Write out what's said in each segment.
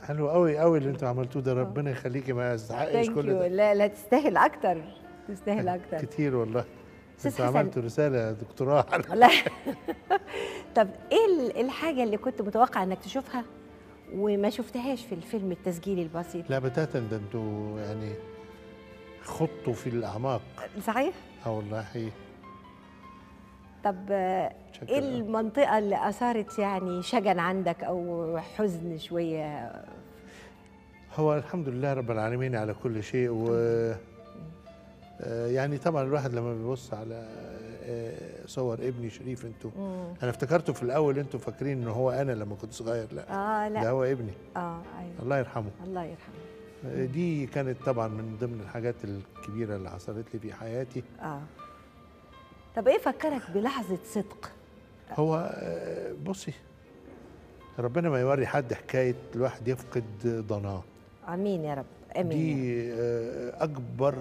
حلو قوي قوي اللي انتوا عملتوه ده ربنا يخليكي ما يستحقش ثانك كل يو ده لا لا تستاهل اكتر تستاهل اكتر كتير والله أستاذ انتوا حسن. عملتوا رساله دكتوراه على- لا طب ايه ال- الحاجه اللي كنت متوقع انك تشوفها وما شفتهاش في الفيلم التسجيلي البسيط لا بتاتا ده انتوا يعني خطوا في الاعماق صحيح اه والله حقيقي طب آه، شكراً. ايه المنطقه اللي اثارت يعني شجن عندك او حزن شويه هو الحمد لله رب العالمين على كل شيء و آه، يعني طبعا الواحد لما بيبص على آه، صور ابني شريف انتوا مم. انا افتكرته في الاول انتوا فاكرين ان هو انا لما كنت صغير لا اه ده لا هو ابني اه ايوه الله يرحمه الله يرحمه آه، دي كانت طبعا من ضمن الحاجات الكبيره اللي حصلت لي في حياتي اه طب ايه فكرك بلحظه صدق هو آه، بصي ربنا ما يوري حد حكايه الواحد يفقد ضناه امين يا رب امين يا رب. دي آه، اكبر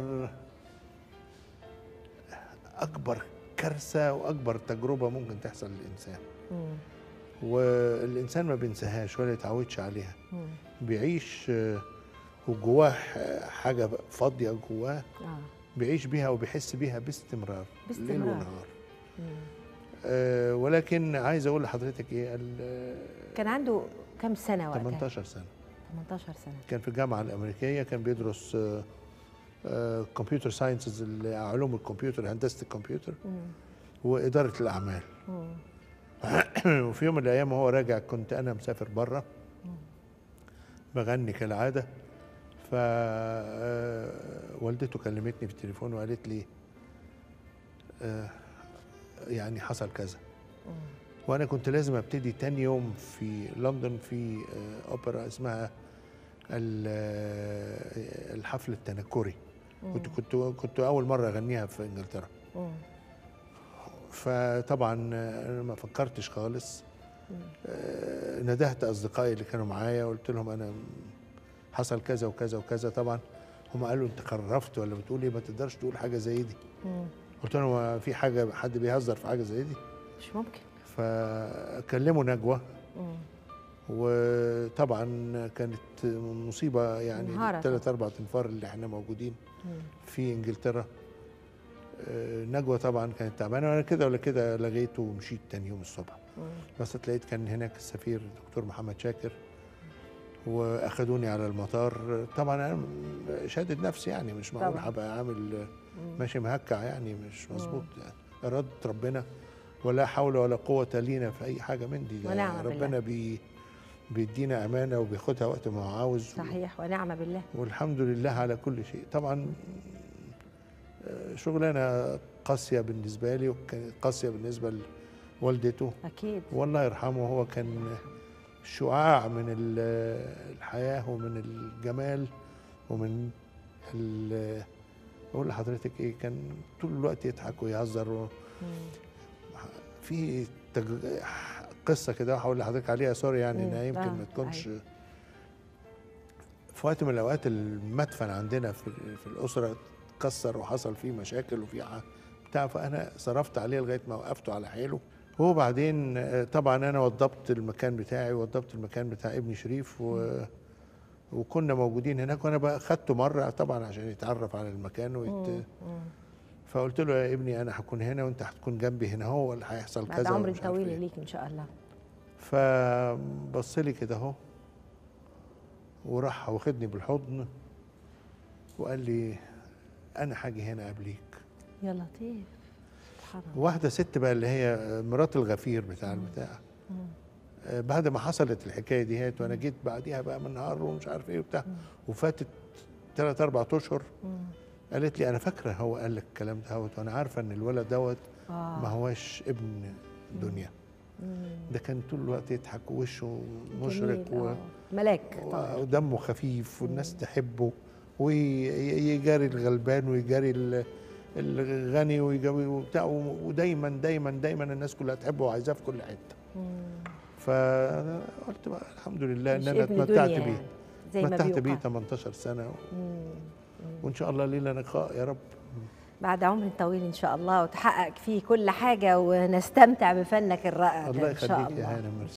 اكبر كارثه واكبر تجربه ممكن تحصل للانسان مم. والانسان ما بينساهاش ولا يتعودش عليها مم. بيعيش آه، وجواه ح- حاجه فاضيه جواه اه بيعيش بيها وبيحس بيها باستمرار ليل باستمرار. ونهار مم. آه، ولكن عايز اقول لحضرتك ايه ال- كان عنده كم سنه وقتها 18 سنه 18 سنه كان في الجامعه الامريكيه كان بيدرس كمبيوتر ساينسز علوم الكمبيوتر هندسه الكمبيوتر مم. واداره الاعمال مم. وفي يوم من الايام وهو راجع كنت انا مسافر بره بغني كالعاده ف آه، والدته كلمتني في التليفون وقالت لي آه، يعني حصل كذا وانا كنت لازم ابتدي تاني يوم في لندن في آه، اوبرا اسمها ال- آه، الحفل التنكري كنت كنت كنت اول مره اغنيها في انجلترا مم. فطبعا آه، انا ما فكرتش خالص آه، ندهت اصدقائي اللي كانوا معايا وقلت لهم انا حصل كذا وكذا وكذا طبعا هم قالوا انت خرفت ولا بتقول ايه ما تقدرش تقول حاجه زي دي مم. قلت لهم هو في حاجه حد بيهزر في حاجه زي دي مش ممكن فكلموا نجوى مم. وطبعا كانت مصيبه يعني انهارت. ثلاث اربع انفار اللي احنا موجودين مم. في انجلترا آه، نجوى طبعا كانت تعبانه وانا كده ولا كده لغيته ومشيت تاني يوم الصبح مم. بس تلاقيت كان هناك السفير دكتور محمد شاكر واخدوني على المطار طبعا انا م- شادد نفسي يعني مش معقول طبعاً. هبقى عامل ماشي مهكع يعني مش مظبوط يعني اراده ربنا ولا حول ولا قوه لينا في اي حاجه من دي ده ونعم بالله. ربنا بي بيدينا امانه وبياخدها وقت ما هو عاوز صحيح ونعم بالله والحمد لله على كل شيء طبعا آه، شغلانه قاسيه بالنسبه لي وكانت قاسيه بالنسبه لوالدته اكيد والله يرحمه هو كان شعاع من ال- الحياه ومن الجمال ومن ال- اقول لحضرتك ايه كان طول الوقت يضحك ويهزر و- مم. في تج... قصه كده هقول لحضرتك عليها سوري يعني مم. انها يمكن آه، ما تكونش أيوة. في وقت من الاوقات المدفن عندنا في, في الاسره اتكسر وحصل فيه مشاكل وفي ع- بتاع فانا صرفت عليه لغايه ما وقفته على حيله وبعدين آه، طبعا انا وضبت المكان بتاعي وضبت المكان بتاع ابني شريف و وكنا موجودين هناك وانا بقى خدته مره طبعا عشان يتعرف على المكان ويت... مم. فقلت له يا ابني انا هكون هنا وانت هتكون جنبي هنا هو اللي هيحصل بعد كذا عمر ومش عارف طويل إيه. ليك ان شاء الله فبص لي كده اهو وراح واخدني بالحضن وقال لي انا هاجي هنا قبليك يا لطيف سبحان الله واحده ست بقى اللي هي مرات الغفير بتاع البتاع آه، بعد ما حصلت الحكايه دي هات وانا جيت بعديها بقى من نهار ومش عارف ايه وبتاع وفاتت ثلاث اربع اشهر مم. قالت لي انا فاكره هو قال لك الكلام دوت وانا عارفه ان الولد دوت آه. ما هوش ابن دنيا مم. ده كان طول الوقت يضحك ووشه مشرق جميل، و... آه. ملاك طبعا ودمه خفيف والناس تحبه ويجاري الغلبان ويجاري ال- الغني ويجاري وبتاع ودايما دايما دايما الناس كلها تحبه وعايزاه في كل حته مم. فقلت بقى الحمد لله ان مش انا ابن اتمتعت دنيا بيه يعني، زي ما اتمتعت بيه بيقال 18 سنه مم. وان شاء الله لينا لقاء يا رب بعد عمر طويل ان شاء الله وتحقق فيه كل حاجه ونستمتع بفنك الرائع ده الله ان شاء يخليك الله يا هانم